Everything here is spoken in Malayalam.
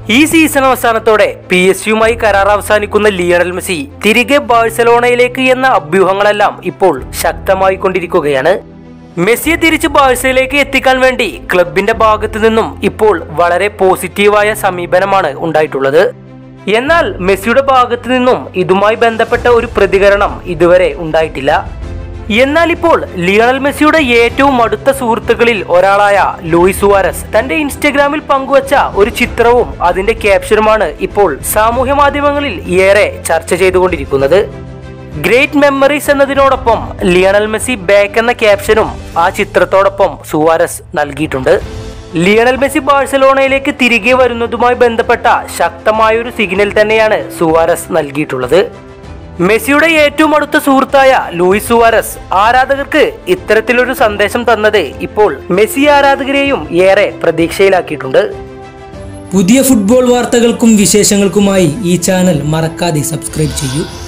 ഈ സീസൺ അവസാനത്തോടെ പി എസ് യുമായി കരാർ അവസാനിക്കുന്ന ലിയണൽ മെസ്സി തിരികെ ബാഴ്സലോണയിലേക്ക് എന്ന അഭ്യൂഹങ്ങളെല്ലാം ഇപ്പോൾ ശക്തമായി കൊണ്ടിരിക്കുകയാണ് മെസ്സിയെ തിരിച്ച് ബാഴ്സയിലേക്ക് എത്തിക്കാൻ വേണ്ടി ക്ലബിന്റെ ഭാഗത്തു നിന്നും ഇപ്പോൾ വളരെ പോസിറ്റീവായ സമീപനമാണ് ഉണ്ടായിട്ടുള്ളത് എന്നാൽ മെസ്സിയുടെ ഭാഗത്തു നിന്നും ഇതുമായി ബന്ധപ്പെട്ട ഒരു പ്രതികരണം ഇതുവരെ ഉണ്ടായിട്ടില്ല എന്നാൽ ഇപ്പോൾ ലിയണൽ മെസ്സിയുടെ ഏറ്റവും അടുത്ത സുഹൃത്തുക്കളിൽ ഒരാളായ ലൂയിസ് സുവാരസ് തന്റെ ഇൻസ്റ്റഗ്രാമിൽ പങ്കുവച്ച ഒരു ചിത്രവും അതിന്റെ ക്യാപ്ഷനുമാണ് ഇപ്പോൾ സാമൂഹ്യ മാധ്യമങ്ങളിൽ ഏറെ ചർച്ച ചെയ്തുകൊണ്ടിരിക്കുന്നത് ഗ്രേറ്റ് മെമ്മറീസ് എന്നതിനോടൊപ്പം ലിയണൽ മെസ്സി ബാക്ക് എന്ന ക്യാപ്ഷനും ആ ചിത്രത്തോടൊപ്പം സുവാരസ് നൽകിയിട്ടുണ്ട് ലിയണൽ മെസ്സി ബാഴ്സലോണയിലേക്ക് തിരികെ വരുന്നതുമായി ബന്ധപ്പെട്ട ശക്തമായൊരു സിഗ്നൽ തന്നെയാണ് സുവാരസ് നൽകിയിട്ടുള്ളത് മെസ്സിയുടെ ഏറ്റവും അടുത്ത സുഹൃത്തായ ലൂയിസ് സുവാരസ് ആരാധകർക്ക് ഇത്തരത്തിലൊരു സന്ദേശം തന്നത് ഇപ്പോൾ മെസ്സി ആരാധകരെയും ഏറെ പ്രതീക്ഷയിലാക്കിയിട്ടുണ്ട് പുതിയ ഫുട്ബോൾ വാർത്തകൾക്കും വിശേഷങ്ങൾക്കുമായി ഈ ചാനൽ മറക്കാതെ സബ്സ്ക്രൈബ് ചെയ്യൂ